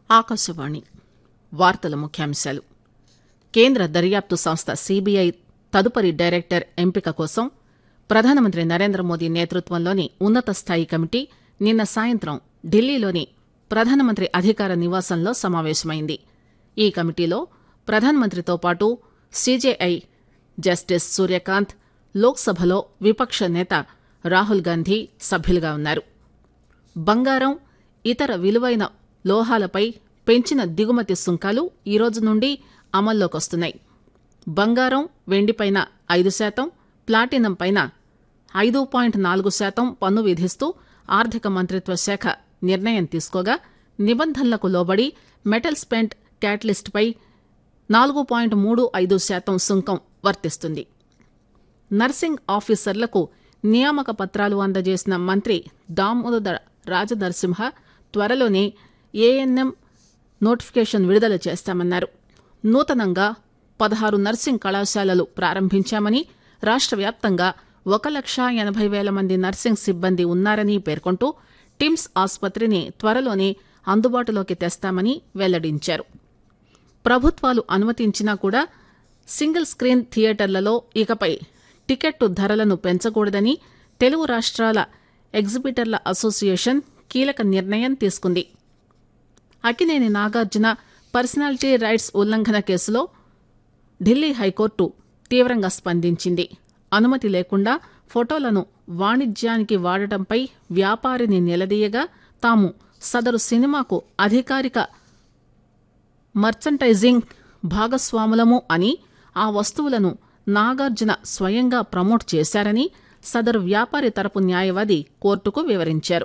ఆకాశవాణి వార్తల ముఖ్యాంశాలు కేంద్ర దర్యాప్తు సంస్థ సీబీఐ తదుపరి డైరెక్టర్ ఎంపిక కోసం ప్రధానమంత్రి నరేంద్ర మోదీ నేతృత్వంలోని ఉన్నత స్థాయి కమిటీ నిన్న సాయంత్రం ఢిల్లీలోని ప్రధానమంత్రి అధికార నివాసంలో సమావేశమైంది ఈ కమిటీలో ప్రధానమంత్రితో పాటు సీజేఐ జస్టిస్ సూర్యకాంత్ లోక్సభలో విపక్ష నేత రాహుల్ గాంధీ సభ్యులుగా ఉన్నారు బంగారం ఇతర విలువైన లోహాలపై పెంచిన దిగుమతి సుంకాలు ఈ రోజు నుండి అమల్లోకొస్తున్నాయి బంగారం వెండిపైన ఐదు శాతం ప్లాటినం పైన ఐదు పాయింట్ నాలుగు శాతం పన్ను విధిస్తూ ఆర్థిక మంత్రిత్వ శాఖ నిర్ణయం తీసుకోగా నిబంధనలకు లోబడి మెటల్ స్పెంట్ క్యాటలిస్ట్ పై నాలుగు పాయింట్ మూడు ఐదు శాతం సుంకం వర్తిస్తుంది నర్సింగ్ ఆఫీసర్లకు నియామక పత్రాలు అందజేసిన మంత్రి దామోదర రాజనరసింహ త్వరలోనే ఏఎన్ఎం నోటిఫికేషన్ విడుదల చేస్తామన్నారు నూతనంగా పదహారు నర్సింగ్ కళాశాలలు ప్రారంభించామని రాష్ట్ర వ్యాప్తంగా ఒక లక్ష ఎనభై వేల మంది నర్సింగ్ సిబ్బంది ఉన్నారని పేర్కొంటూ టిమ్స్ ఆసుపత్రిని త్వరలోనే అందుబాటులోకి తెస్తామని వెల్లడించారు ప్రభుత్వాలు అనుమతించినా కూడా సింగిల్ స్క్రీన్ థియేటర్లలో ఇకపై టికెట్టు ధరలను పెంచకూడదని తెలుగు రాష్ట్రాల ఎగ్జిబిటర్ల అసోసియేషన్ కీలక నిర్ణయం తీసుకుంది అకినేని నాగార్జున పర్సనాలిటీ రైట్స్ ఉల్లంఘన కేసులో ఢిల్లీ హైకోర్టు తీవ్రంగా స్పందించింది అనుమతి లేకుండా ఫోటోలను వాణిజ్యానికి వాడటంపై వ్యాపారిని నిలదీయగా తాము సదరు సినిమాకు అధికారిక మర్చంటైజింగ్ భాగస్వాములము అని ఆ వస్తువులను నాగార్జున స్వయంగా ప్రమోట్ చేశారని సదరు వ్యాపారి తరపు న్యాయవాది కోర్టుకు వివరించారు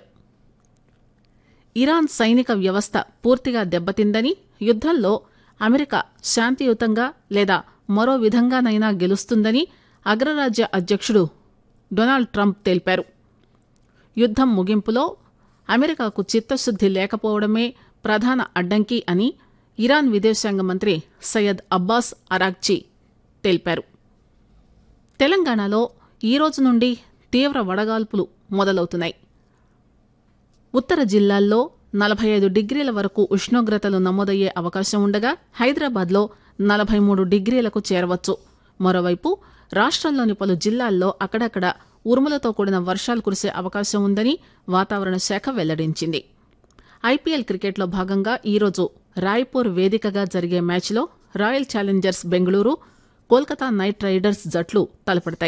ఇరాన్ సైనిక వ్యవస్థ పూర్తిగా దెబ్బతిందని యుద్దంలో అమెరికా శాంతియుతంగా లేదా మరో విధంగానైనా గెలుస్తుందని అగ్రరాజ్య అధ్యక్షుడు డొనాల్డ్ ట్రంప్ తెలిపారు యుద్దం ముగింపులో అమెరికాకు చిత్తశుద్ది లేకపోవడమే ప్రధాన అడ్డంకి అని ఇరాన్ విదేశాంగ మంత్రి సయ్యద్ అబ్బాస్ అరాక్చి తెలిపారు తెలంగాణలో ఈ రోజు నుండి తీవ్ర వడగాల్పులు మొదలవుతున్నాయి ఉత్తర జిల్లాల్లో నలభై ఐదు డిగ్రీల వరకు ఉష్ణోగ్రతలు నమోదయ్యే అవకాశం ఉండగా హైదరాబాద్లో నలభై మూడు డిగ్రీలకు చేరవచ్చు మరోవైపు రాష్ట్రంలోని పలు జిల్లాల్లో అక్కడక్కడ ఉరుములతో కూడిన వర్షాలు కురిసే అవకాశం ఉందని వాతావరణ శాఖ వెల్లడించింది ఐపీఎల్ క్రికెట్లో భాగంగా ఈరోజు రాయ్పూర్ వేదికగా జరిగే మ్యాచ్లో royal challengers Bengaluru Kolkata knight riders జట్లు తలపడతాయి